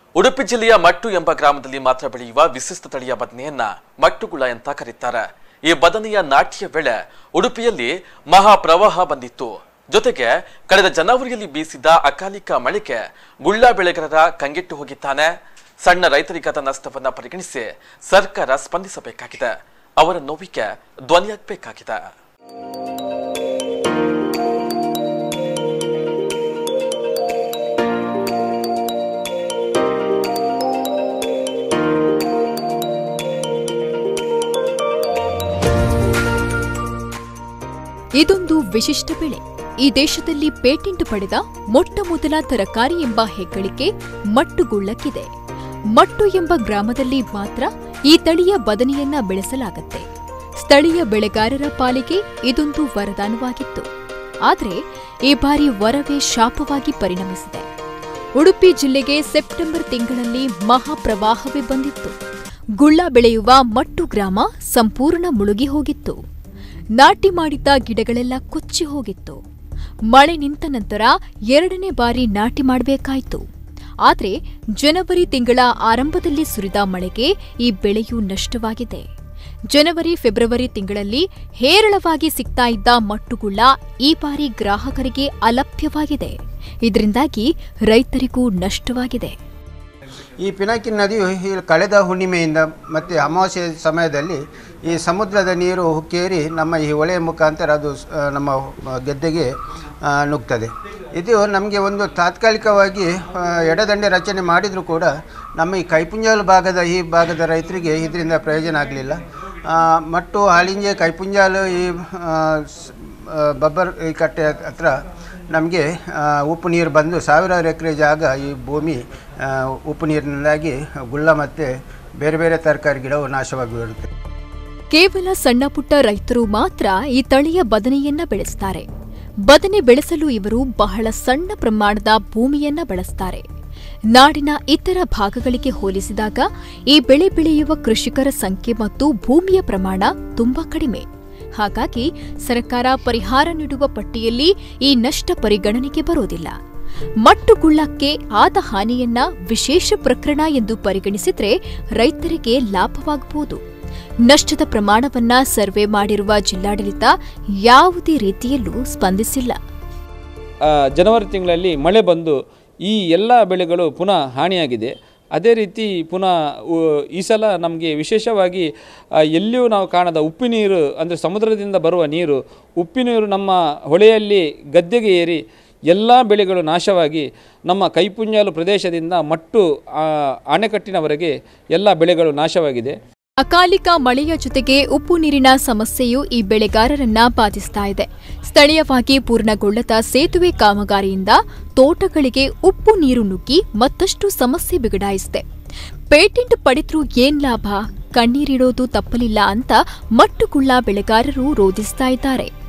ಉಡುಪಿ ಜಿಲ್ಲೆಯ ಮಟ್ಟು ಎಂಬ ಗ್ರಾಮದಲ್ಲಿ ಮಾತ್ರ ಬೆಳೆಯುವ ವಿಶಿಷ್ಟ ತಳಿಯ ಬದನೆಯನ್ನ ಮಟ್ಟುಗುಳ ಅಂತ ಕರೀತಾರೆ ಈ ಬದನೆಯ ನಾಟ್ಯ ವೇಳೆ ಉಡುಪಿಯಲ್ಲಿ ಮಹಾ ಪ್ರವಾಹ ಬಂದಿತ್ತು ಜೊತೆಗೆ ಕಳೆದ ಜನವರಿಯಲ್ಲಿ ಬೀಸಿದ ಅಕಾಲಿಕ ಮಳೆಗೆ ಗುಳ್ಳ ಬೆಳೆಗಾರರ ಕಂಗೆಟ್ಟು ಹೋಗಿದ್ದಾನೆ ಸಣ್ಣ ರೈತರಿಗಾದ ನಷ್ಟವನ್ನ ಪರಿಗಣಿಸಿ ಸರ್ಕಾರ ಸ್ಪಂದಿಸಬೇಕಾಗಿದೆ ಅವರ ನೋವಿಗೆ ಧ್ವನಿಯಾಗಬೇಕಾಗಿದೆ ಇದೊಂದು ವಿಶಿಷ್ಟ ಬೆಳೆ ಈ ದೇಶದಲ್ಲಿ ಪೇಟೆಂಟ್ ಪಡೆದ ಮೊಟ್ಟ ಮೊದಲ ತರಕಾರಿ ಎಂಬ ಹೆಗ್ಗಳಿಕೆ ಮಟ್ಟುಗುಳ್ಳಕ್ಕಿದೆ ಮಟ್ಟು ಎಂಬ ಗ್ರಾಮದಲ್ಲಿ ಮಾತ್ರ ಈ ತಳಿಯ ಬದನೆಯನ್ನ ಬೆಳೆಸಲಾಗತ್ತೆ ಸ್ಥಳೀಯ ಬೆಳೆಗಾರರ ಪಾಲಿಗೆ ಇದೊಂದು ವರದಾನವಾಗಿತ್ತು ಆದರೆ ಈ ಬಾರಿ ವರವೇ ಶಾಪವಾಗಿ ಪರಿಣಮಿಸಿದೆ ಉಡುಪಿ ಜಿಲ್ಲೆಗೆ ಸೆಪ್ಟೆಂಬರ್ ತಿಂಗಳಲ್ಲಿ ಮಹಾಪ್ರವಾಹವೇ ಬಂದಿತ್ತು ಗುಳ್ಳ ಬೆಳೆಯುವ ಮಟ್ಟು ಗ್ರಾಮ ಸಂಪೂರ್ಣ ಮುಳುಗಿ ಹೋಗಿತ್ತು ನಾಟಿ ಮಾಡಿದ್ದ ಗಿಡಗಳೆಲ್ಲ ಕೊಚ್ಚಿ ಹೋಗಿತ್ತು ಮಳೆ ನಿಂತ ನಂತರ ಎರಡನೇ ಬಾರಿ ನಾಟಿ ಮಾಡಬೇಕಾಯಿತು ಆದರೆ ಜನವರಿ ತಿಂಗಳ ಆರಂಭದಲ್ಲಿ ಸುರಿದ ಮಳೆಗೆ ಈ ಬೆಳೆಯು ನಷ್ಟವಾಗಿದೆ ಜನವರಿ ಫೆಬ್ರವರಿ ತಿಂಗಳಲ್ಲಿ ಹೇರಳವಾಗಿ ಸಿಗ್ತಾ ಇದ್ದ ಮಟ್ಟುಗುಳ್ಳ ಈ ಬಾರಿ ಗ್ರಾಹಕರಿಗೆ ಅಲಭ್ಯವಾಗಿದೆ ಇದರಿಂದಾಗಿ ರೈತರಿಗೂ ನಷ್ಟವಾಗಿದೆ ಈ ಪಿನಾಕಿ ನದಿಯು ಈ ಕಳೆದ ಹುಣ್ಣಿಮೆಯಿಂದ ಮತ್ತು ಅಮಾವಾಸ್ಯೆ ಸಮಯದಲ್ಲಿ ಈ ಸಮುದ್ರದ ನೀರು ಹುಕ್ಕೇರಿ ನಮ್ಮ ಈ ಹೊಳೆಯ ಮುಖಾಂತರ ಅದು ಸ್- ಆ, ನಮ್ಮ ಗೆದ್ದೆಗೆ ಆ, ನುಗ್ತದೆ ಇದು ನಮಗೆ ಒಂದು ತಾತ್ಕಾಲಿಕವಾಗಿ ಆ, ಎಡದಂಡೆ ರಚನೆ ಮಾಡಿದರೂ ಕೂಡ ನಮ್ಮ ಈ ಕೈಪುಂಜಾಲು ಭಾಗದ ಈ ಭಾಗದ ರೈತರಿಗೆ ಇದರಿಂದ ಪ್ರಯೋಜನ ಆಗಲಿಲ್ಲ ಮತ್ತು ಹಾಲಿಂಜೆ ಕೈಪುಂಜಾಲು ಈ ಆ, ಸ್- ಆ, ಬಬ್ಬರ್ ಈ ಕಟ್ಟೆ ಹತ್ರ ನಮಗೆ ಉಪ್ಪು ನೀರು ಬಂದು ಸಾವಿರಾರು ಎಕರೆ ಜಾಗ ಈ ಭೂಮಿ ಆ, ಉಪ್ಪು ನೀರಿನಿಂದಾಗಿ ಗುಳ್ಳ ಮತ್ತು ಬೇರೆ ಬೇರೆ ತರಕಾರಿ ಗಿಡವು ನಾಶವಾಗಿ ಬರುತ್ತೆ ಕೇವಲ ಸಣ್ಣ ಪುಟ್ಟ ರೈತರು ಮಾತ್ರ ಈ ತಳಿಯ ಬದನೆಯನ್ನ ಬೆಳೆಸ್ತಾರೆ ಬದನೆ ಬೆಳೆಸಲು ಇವರು ಬಹಳ ಸಣ್ಣ ಪ್ರಮಾಣದ ಭೂಮಿಯನ್ನ ಬಳಸ್ತಾರೆ ನಾಡಿನ ಇತರ ಭಾಗಗಳಿಗೆ ಹೋಲಿಸಿದಾಗ ಈ ಬೆಳೆ ಬೆಳೆಯುವ ಕೃಷಿಕರ ಸಂಖ್ಯೆ ಮತ್ತು ಭೂಮಿಯ ಪ್ರಮಾಣ ತುಂಬಾ ಕಡಿಮೆ ಹಾಗಾಗಿ ಸರ್ಕಾರ ಪರಿಹಾರ ನೀಡುವ ಪಟ್ಟಿಯಲ್ಲಿ ಈ ನಷ್ಟ ಪರಿಗಣನೆಗೆ ಬರೋದಿಲ್ಲ ಮಟ್ಟುಗುಳ್ಳಕ್ಕೆ ಆದ ಹಾನಿಯನ್ನ ವಿಶೇಷ ಪ್ರಕರಣ ಎಂದು ಪರಿಗಣಿಸಿದ್ರೆ ರೈತರಿಗೆ ಲಾಭವಾಗಬಹುದು ನಷ್ಟದ ಪ್ರಮಾಣವನ್ನ ಸರ್ವೆ ಮಾಡಿರುವ ಜಿಲ್ಲಾಡಳಿತ ಯಾವುದೇ ರೀತಿಯಲ್ಲೂ ಸ್ಪಂದಿಸಿಲ್ಲ ಆ, ಜನವರಿ ತಿಂಗಳಲ್ಲಿ ಮಳೆ ಬಂದು ಈ ಎಲ್ಲ ಬೆಳೆಗಳು ಪುನಃ ಹಾನಿಯಾಗಿದೆ ಅದೇ ರೀತಿ ಪುನಃ ಉ- ಈ ಸಲ ನಮಗೆ ವಿಶೇಷವಾಗಿ ಆ, ಎಲ್ಲಿಯೂ ನಾವು ಕಾಣದ ಉಪ್ಪು ನೀರು ಅಂದರೆ ಸಮುದ್ರದಿಂದ ಬರುವ ನೀರು ಉಪ್ಪು ನೀರು ನಮ್ಮ ಹೊಳೆಯಲ್ಲಿ ಗದ್ದೆಗೆ ಏರಿ ಎಲ್ಲ ಬೆಳೆಗಳು ನಾಶವಾಗಿ ನಮ್ಮ ಕೈಪುಂಜಾಲು ಪ್ರದೇಶದಿಂದ ಮಟ್ಟು ಆ, ಅಣೆಕಟ್ಟಿನವರೆಗೆ ಎಲ್ಲ ಬೆಳೆಗಳು ನಾಶವಾಗಿದೆ ಅಕಾಲಿಕ ಮಳೆಯ ಜೊತೆಗೆ ಉಪ್ಪು ನೀರಿನ ಸಮಸ್ಯೆಯು ಈ ಬೆಳೆಗಾರರನ್ನ ಬಾಧಿಸ್ತಾ ಇದೆ ಸ್ಥಳೀಯವಾಗಿ ಪೂರ್ಣಗೊಳ್ಳದ ಸೇತುವೆ ಕಾಮಗಾರಿಯಿಂದ ತೋಟಗಳಿಗೆ ಉಪ್ಪು ನೀರು ನುಗ್ಗಿ ಮತ್ತಷ್ಟು ಸಮಸ್ಯೆ ಬಿಗಡಾಯಿಸಿದೆ ಪೇಟೆಂಟ್ ಪಡೆದ್ರೂ ಏನ್ ಲಾಭ ಕಣ್ಣೀರಿಡೋದು ತಪ್ಪಲಿಲ್ಲ ಅಂತ ಮಟ್ಟುಗುಳ್ಳ ಬೆಳೆಗಾರರು ರೋಧಿಸ್ತಾ ಇದ್ದಾರೆ